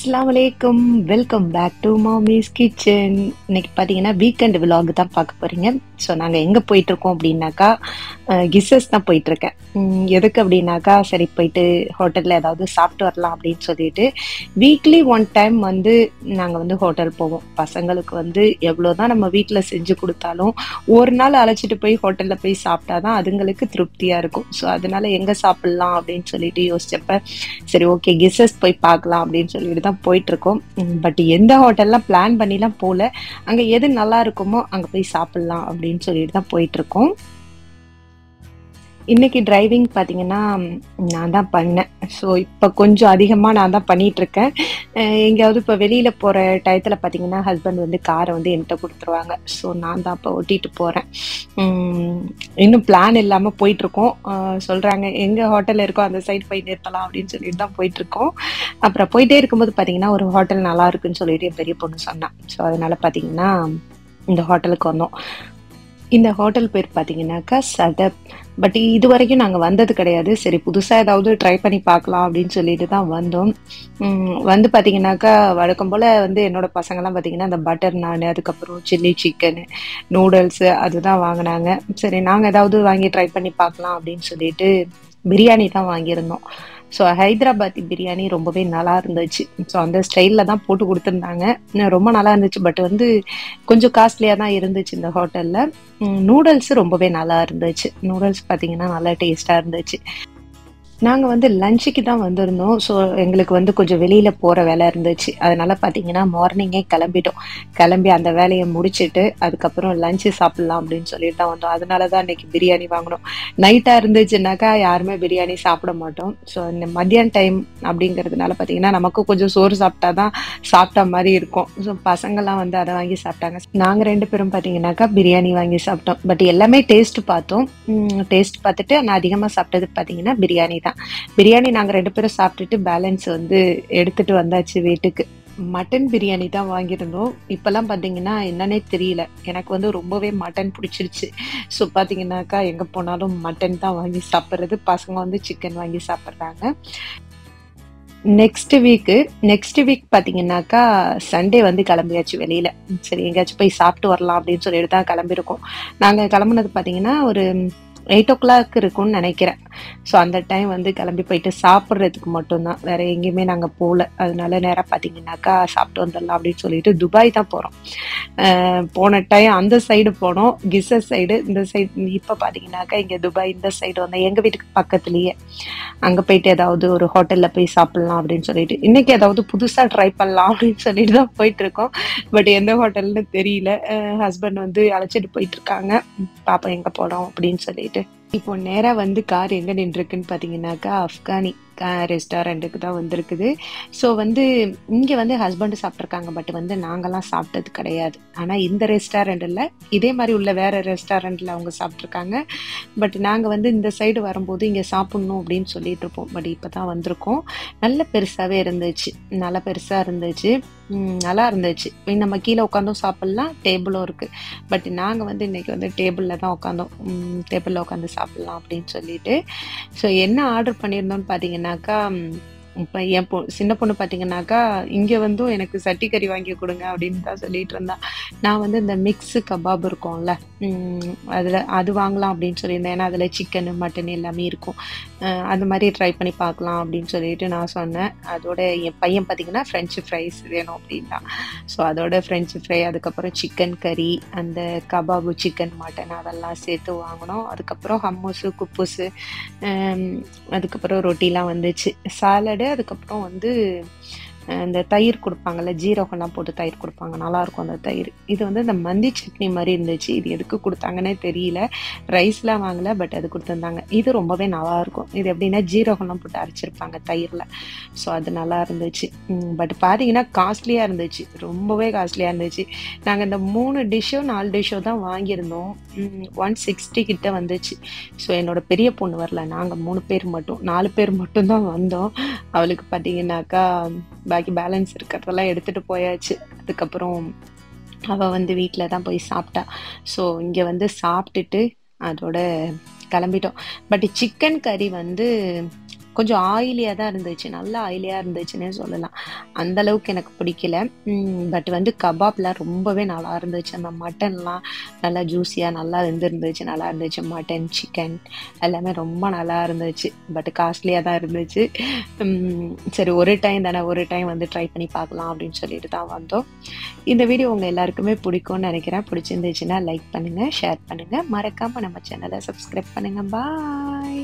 அஸ்ஸலாமு அலைக்கும் welcome back to mummy's kitchen இன்னைக்கு பார்த்தீங்கன்னா வீக்கெண்ட் விலாக் தான் பார்க்க போறீங்க ஸோ நாங்கள் எங்கே போயிட்டு இருக்கோம் அப்படின்னாக்கா கிஸ்ஸஸ் தான் போயிட்டு இருக்கேன் உம், எதுக்கு அப்படின்னாக்கா சரி போயிட்டு ஹோட்டலில் ஏதாவது சாப்பிட்டு வரலாம் அப்படின்னு சொல்லிட்டு வீக்லி ஒன் டைம் வந்து நாங்கள் வந்து ஹோட்டல் போவோம் பசங்களுக்கு வந்து எவ்வளோ தான் நம்ம வீட்டில் செஞ்சு கொடுத்தாலும் ஒரு நாள் அழைச்சிட்டு போய் ஹோட்டலில் போய் சாப்பிட்டா தான் அதுங்களுக்கு திருப்தியாக இருக்கும் ஸோ அதனால எங்கே சாப்பிட்லாம் அப்படின்னு சொல்லிட்டு யோசிச்சப்ப சரி ஓகே கிஸ்ஸஸ் போய் பார்க்கலாம் அப்படின்னு சொல்லிட்டு தான் போயிட்டு இருக்கோம் பட் எந்த ஹோட்டல்லாம் பிளான் பண்ணிலாம் போகல அங்கே எது நல்லா இருக்குமோ அங்கே போய் சாப்பிட்லாம் அப்படின்னு சொல்லிட்டு தான் போயிட்டு இருக்கோம் இன்னைக்கு டிரைவிங் பார்த்தீங்கன்னா நான் தான் பண்ணேன் ஸோ இப்போ கொஞ்சம் அதிகமாக நான் தான் பண்ணிட்டு இருக்கேன் அஹ் எங்கேயாவது இப்போ வெளியில் போகிற டயத்தில் பார்த்தீங்கன்னா ஹஸ்பண்ட் வந்து காரை வந்து என்கிட்ட கொடுத்துருவாங்க ஸோ நான் தான் இப்போ ஓட்டிட்டு போகிறேன் இன்னும் பிளான் இல்லாமல் போயிட்டுருக்கோம் சொல்கிறாங்க எங்கே ஹோட்டல் இருக்கோ அந்த சைடு போய் நிறுத்தலாம் அப்படின்னு சொல்லிட்டு தான் போயிட்டுருக்கோம் அப்புறம் போயிட்டே இருக்கும்போது பார்த்தீங்கன்னா ஒரு ஹோட்டல் நல்லா இருக்குன்னு சொல்லிட்டு என் பெரிய பொண்ணு சொன்னான் ஸோ அதனால பார்த்தீங்கன்னா இந்த ஹோட்டலுக்கு வந்தோம் இந்த ஹோட்டல் பேர் பார்த்தீங்கன்னாக்கா சதப் பட் இது வரைக்கும் நாங்கள் வந்தது கிடையாது சரி புதுசாக ஏதாவது ட்ரை பண்ணி பார்க்கலாம் அப்படின்னு சொல்லிட்டு தான் வந்தோம் உம், வந்து பார்த்தீங்கன்னாக்கா வழக்கம் போல் வந்து என்னோட பசங்கள்லாம் பார்த்தீங்கன்னா அந்த பட்டர் நான் அதுக்கப்புறம் சில்லி சிக்கனு நூடுல்ஸு அதுதான் வாங்கினாங்க சரி நாங்கள் ஏதாவது வாங்கி ட்ரை பண்ணி பார்க்கலாம் அப்படின்னு சொல்லிட்டு பிரியாணி தான் வாங்கியிருந்தோம் ஸோ ஹைதராபாத்தி பிரியாணி ரொம்பவே நல்லா இருந்துச்சு ஸோ அந்த ஸ்டைலில் தான் போட்டு கொடுத்துருந்தாங்க இன்னும் ரொம்ப நல்லா இருந்துச்சு பட் வந்து கொஞ்சம் காஸ்ட்லியாக தான் இருந்துச்சு இந்த ஹோட்டலில் நூடுல்ஸ் ரொம்பவே நல்லா இருந்துச்சு நூடுல்ஸ் பார்த்தீங்கன்னா நல்லா டேஸ்ட்டாக இருந்துச்சு நாங்கள் வந்து லஞ்சுக்கு தான் வந்திருந்தோம் ஸோ எங்களுக்கு வந்து கொஞ்சம் வெளியில் போகிற வேலை இருந்துச்சு அதனால பார்த்தீங்கன்னா மார்னிங்கே கிளம்பிட்டோம் கிளம்பி அந்த வேலையை முடிச்சிட்டு அதுக்கப்புறம் லஞ்சு சாப்பிட்லாம் அப்படின்னு சொல்லிட்டு தான் வந்தோம் அதனால தான் இன்னைக்கு பிரியாணி வாங்கினோம் நைட்டாக இருந்துச்சுனாக்கா யாருமே பிரியாணி சாப்பிட மாட்டோம் ஸோ இந்த மத்தியான டைம் அப்படிங்கிறதுனால பார்த்தீங்கன்னா நமக்கு கொஞ்சம் சோறு சாப்பிட்டா தான் சாப்பிட்ட மாதிரி இருக்கும் ஸோ பசங்கள்லாம் வந்து அதை வாங்கி சாப்பிட்டாங்க நாங்கள் ரெண்டு பேரும் பார்த்தீங்கன்னாக்கா பிரியாணி வாங்கி சாப்பிட்டோம் பட் எல்லாமே டேஸ்ட் பார்த்தோம் டேஸ்ட் பார்த்துட்டு நான் அதிகமாக சாப்பிட்டது பார்த்தீங்கன்னா பிரியாணி தான் பிரியாணி நாங்கள் ரெண்டு பேரும் சாப்பிட்டுட்டு பேலன்ஸ் வந்து எடுத்துட்டு வந்தாச்சு வீட்டுக்கு மட்டன் பிரியாணி தான் வாங்கியிருந்தோம் இப்போல்லாம் பார்த்தீங்கன்னா என்னன்னே தெரியல எனக்கு வந்து ரொம்பவே மட்டன் பிடிச்சிருச்சு ஸோ பார்த்தீங்கன்னாக்கா எங்கே போனாலும் மட்டன் தான் வாங்கி சாப்பிட்றது பசங்க வந்து சிக்கன் வாங்கி சாப்பிட்றாங்க நெக்ஸ்ட் வீக்கு நெக்ஸ்ட் வீக் பார்த்தீங்கன்னாக்கா சண்டே வந்து கிளம்பியாச்சு வெளியில் சரி எங்கேயாச்சும் போய் சாப்பிட்டு வரலாம் அப்படின்னு சொல்லிட்டு தான் கிளம்பியிருக்கோம் நாங்கள் கிளம்புனது பார்த்தீங்கன்னா ஒரு எயிட் ஓ கிளாக் இருக்கும்னு நினைக்கிறேன் ஸோ அந்த டைம் வந்து கிளம்பி போயிட்டு சாப்பிட்றதுக்கு மட்டும்தான் வேற எங்கேயுமே நாங்கள் போகல அதனால நேராக பார்த்தீங்கன்னாக்கா சாப்பிட்டு வந்துடலாம் அப்படின்னு சொல்லிட்டு துபாய் தான் போகிறோம் போன டைம் அந்த சைடு போனோம் கிசஸ் சைடு இந்த சைடு இப்போ பார்த்தீங்கன்னாக்கா இங்கே துபாய் இந்த சைடு வந்தோம் எங்கள் வீட்டுக்கு பக்கத்துலேயே அங்கே போயிட்டு ஏதாவது ஒரு ஹோட்டலில் போய் சாப்பிட்லாம் அப்படின்னு சொல்லிட்டு இன்னைக்கு ஏதாவது புதுசாக ட்ரை பண்ணலாம் அப்படின்னு சொல்லிட்டு தான் போயிட்டு இருக்கோம் பட் எந்த ஹோட்டல்னு தெரியல ஹஸ்பண்ட் வந்து அழைச்சிட்டு போயிட்டு இருக்காங்க பாப்பா எங்கே போகிறோம் அப்படின்னு சொல்லிட்டு இப்போ நேராக வந்து கார் எங்கே நின்றுருக்குன்னு பார்த்தீங்கன்னாக்கா அஃப்கானி ரெஸ்டாரண்ட்டுக்கு தான் வந்திருக்குது ஸோ வந்து இங்கே வந்து ஹஸ்பண்டு சாப்பிட்ருக்காங்க பட் வந்து நாங்கள்லாம் சாப்பிட்டது கிடையாது ஆனால் இந்த ரெஸ்டாரண்ட்டில் இதே மாதிரி உள்ள வேற ரெஸ்டாரண்ட்டில் அவங்க சாப்பிட்ருக்காங்க பட் நாங்கள் வந்து இந்த சைடு வரும்போது இங்கே சாப்பிட்ணும் அப்படின்னு சொல்லிட்டு இருப்போம் பட் இப்போ தான் வந்திருக்கோம் நல்ல பெருசாகவே இருந்துச்சு நல்லா பெருசாக இருந்துச்சு ம், நல்லா இருந்துச்சு நம்ம கீழே உட்காந்தும் சாப்பிட்லாம் டேபிளும் இருக்குது பட் நாங்கள் வந்து இன்னைக்கு வந்து டேபிளில் தான் உட்காந்தோம் டேபிளில் உட்காந்து சாப்பிட்லாம் அப்படின்னு சொல்லிட்டு ஸோ என்ன ஆர்டர் பண்ணியிருந்தோம்னு பார்த்தீங்கன்னாக்கா இப்போ என் பொ சின்ன பொண்ணு பார்த்தீங்கன்னாக்கா இங்கே வந்தும் எனக்கு சட்டி கறி வாங்கி கொடுங்க அப்படின்னு தான் சொல்லிட்டு இருந்தா நான் வந்து இந்த மிக்ஸு கபாப் இருக்கும்ல அதில் அது வாங்கலாம் அப்படின்னு சொல்லியிருந்தேன் ஏன்னா அதில் சிக்கனு மட்டன் எல்லாமே இருக்கும் அஹ் அது மாதிரி ட்ரை பண்ணி பார்க்கலாம் அப்படின்னு சொல்லிட்டு நான் சொன்னேன் அதோட என் பையன் பார்த்தீங்கன்னா ஃப்ரெஞ்சு ஃப்ரைஸ் வேணும் அப்படின்னா ஸோ அதோட ஃப்ரெஞ்சு ஃப்ரை அதுக்கப்புறம் சிக்கன் கறி அந்த கபாபு சிக்கன் மட்டன் அதெல்லாம் சேர்த்து வாங்கினோம் அதுக்கப்புறம் ஹம்மூஸு குப்பூஸு ஹம், அதுக்கப்புறம் ரொட்டிலாம் வந்துச்சு சாலடு அதுக்கப்புறம் வந்து அஹ், இந்த தயிர் கொடுப்பாங்கல்ல ஜீரகம்லாம் போட்டு தயிர் கொடுப்பாங்க நல்லா இருக்கும் அந்த தயிர் இது வந்து இந்த மந்தி சட்னி மாதிரி இருந்துச்சு இது எதுக்கு கொடுத்தாங்கன்னே தெரியல ரைஸ்லாம் வாங்கல பட் அது கொடுத்துருந்தாங்க இது ரொம்பவே நல்லா இருக்கும் இது எப்படின்னா ஜீரகம்லாம் போட்டு அரைச்சிருப்பாங்க தயிரில் ஸோ அது நல்லா இருந்துச்சு பட் பார்த்தீங்கன்னா காஸ்ட்லியாக இருந்துச்சு ரொம்பவே காஸ்ட்லியாக இருந்துச்சு நாங்கள் இந்த மூணு டிஷ்ஷோ நாலு டிஷ்ஷோ தான் வாங்கியிருந்தோம் ஒன் சிக்ஸ்டி கிட்ட வந்துச்சு ஸோ என்னோட பெரிய பொண்ணு வரல நாங்கள் மூணு பேர் மட்டும் நாலு பேர் மட்டும் தான் வந்தோம் அவளுக்கு பார்த்தீங்கன்னாக்கா பாக்கி பேலன்ஸ் இருக்கிறதெல்லாம் எடுத்துகிட்டு போயாச்சு அதுக்கப்புறம் அவள் வந்து வீட்டில் தான் போய் சாப்பிட்டா ஸோ இங்கே வந்து சாப்பிட்டுட்டு அதோட கிளம்பிட்டோம் பட் சிக்கன் கறி வந்து கொஞ்சம் ஆயிலியாக தான் இருந்துச்சு நல்லா ஆயிலியாக இருந்துச்சுன்னே சொல்லலாம் அந்த அளவுக்கு எனக்கு பிடிக்கல பட் வந்து கபாப்லாம் ரொம்பவே நல்லா இருந்துச்சு அந்த மட்டன்லாம் நல்லா ஜூஸியாக நல்லா வெந்திருந்துச்சு நல்லா இருந்துச்சு மட்டன் சிக்கன் எல்லாமே ரொம்ப நல்லா இருந்துச்சு பட் காஸ்ட்லியாக தான் இருந்துச்சு உம், சரி ஒரு டைம் தானே ஒரு டைம் வந்து ட்ரை பண்ணி பார்க்கலாம் அப்படின்னு சொல்லிட்டு தான் வந்தோம் இந்த வீடியோ உங்கள் எல்லாருக்குமே பிடிக்கும்னு நினைக்கிறேன் பிடிச்சிருந்துச்சுன்னா லைக் பண்ணுங்கள் ஷேர் பண்ணுங்கள் மறக்காமல் நம்ம சேனலை சப்ஸ்கிரைப் பண்ணுங்கள் பாய்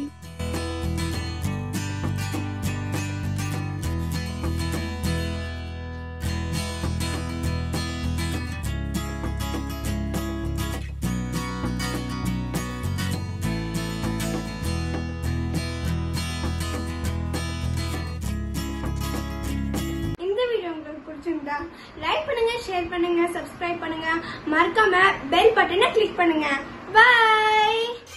இந்த வீடியோ உங்களுக்கு பிடிச்சிருந்தா லைக் பண்ணுங்க ஷேர் பண்ணுங்க சப்ஸ்கிரைப் பண்ணுங்க மறக்காம பெல் பட்டனை கிளிக் பண்ணுங்க பை